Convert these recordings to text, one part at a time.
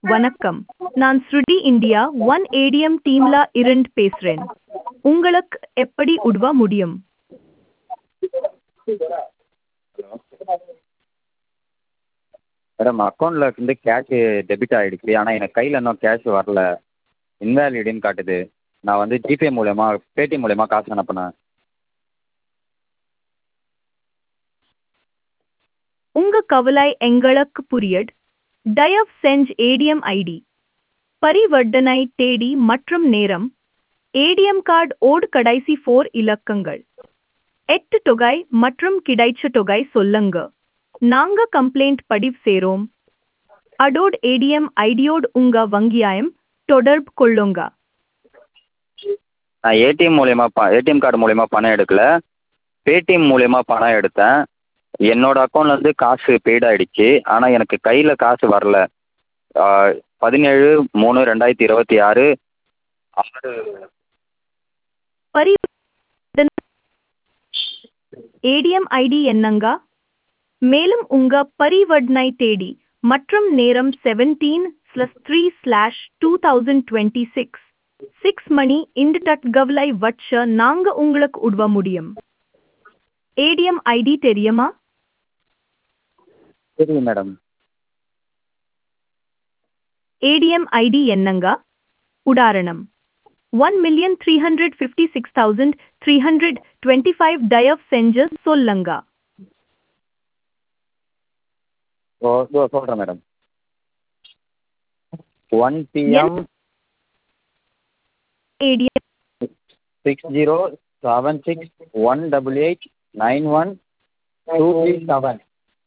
வணக்கம் நான் ஸ்ருதி India one ATM டீம்ல இருந்து பேசுறேன் உங்களுக்கு எப்படி உதவ முடியும் மேடம் அக்கௌண்ட்டில் இருந்து கேஷு டெபிட் ஆகிடுச்சு ஆனால் எனக்கு கையில் இன்னும் கேஷ் வரல இன்வேலிடுன்னு காட்டுது நான் வந்து ஜிபே மூலயமா பேடிஎம் மூலயமா காசு அனுப்புனேன் உங்க கவலை எங்களுக்கு புரியுது தயவு செஞ்சு ஏடிஎம் ஐடி பரிவர்த்தனை தேதி மற்றும் நேரம் ஏடிஎம் கார்டு ஓடு கடைசி ஃபோர் இலக்கங்கள் எட்டு தொகை மற்றும் கிடைச்ச தொகை சொல்லுங்க நாங்க கம்ப்ளைண்ட் பதிவு செய்றோம் அடோட் ஏடிஎம் ஐடியோடு உங்க வங்கியாயம் தொடர்பு கொள்ளுங்க நான் ஏடிஎம் மூலயமா ப ஏடிஎம் கார்டு மூலயமா பணம் எடுக்கல பேடிஎம் மூலயமா பணம் எடுத்தேன் என்னோட அக்கௌண்ட்லேருந்து காசு பெய்ட் ஆகிடுச்சு ஆனால் எனக்கு கையில் காசு வரல பதினேழு மூணு ரெண்டாயிரத்தி இருபத்தி ஆறு ஆறு பரி ஏடிஎம் ஐடி என்னங்க மேலும் உங்க பரிவர்த்தனை தேதி மற்றும் நேரம் seventeen slash three slash two thousand twenty six six மணி இந்த தட்கவலை வச்ச நாங்க உங்களுக்கு உதவ முடியும் ஏடிஎம் ஐடி தெரியுமா தெரியும் மேடம் ஏடிஎம் ஐடி என்னங்க உதாரணம் one million three hundred fifty six thousand three hundred twenty five type செஞ்சு சொல்லுங்க ஓ இதோ சொல்கிறேன் madam one PM ATM six zero seven six one double eight nine one two three seven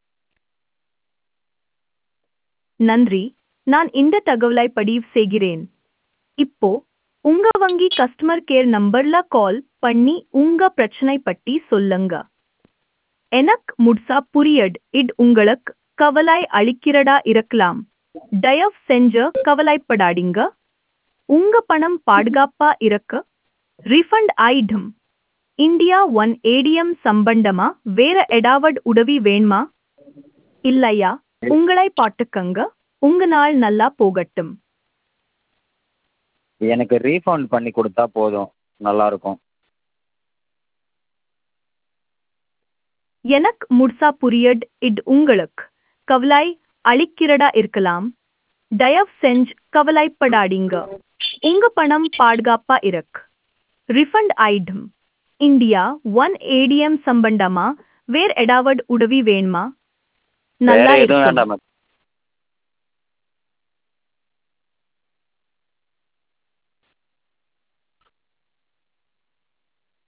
நன்றி நான் இந்த தகவலை பதிவு செய்கிறேன் இப்போ உங்க வங்கி கஸ்டமர் கேர் நம்பர்ல கால் பண்ணி உங்க பிரச்சனை பற்றி சொல்லுங்க எனக்கு முட்சா புரியட் இது உங்களுக்கு கவலை அளிக்கிறதா இருக்கலாம் தயவு செஞ்சு கவலைப்படாதீங்க உங்க பணம் பாதுகாப்பா இருக்க ரிஃபண்ட் ஆயிடும் இந்தியா ஒன் ஏடிஎம் சம்பந்தமா வேற ஏதாவது உதவி வேணுமா இல்லையா உங்களை பாட்டுக்கங்க உங்க நாள் நல்லா போகட்டும் எனக்கு ரீஃபண்ட் பண்ணி கொடுத்தா போதும் நல்லாயிருக்கும் எனக்கு முழுசா புரியட் இது உங்களுக்கு கவலை அளிக்கிறதா இருக்கலாம் தயவு செஞ்சு கவலைப்படாதீங்க உங்க பணம் பாதுகாப்பா இருக்கு ரிஃபண்ட் ஆயிடும் இந்தியா ஒன் ஏடிஎம் சம்பந்தமா வேற ஏதாவது உதவி வேணுமா வேற நல்லா எதுவும் இருக்கும் வேண்டாம் மேம்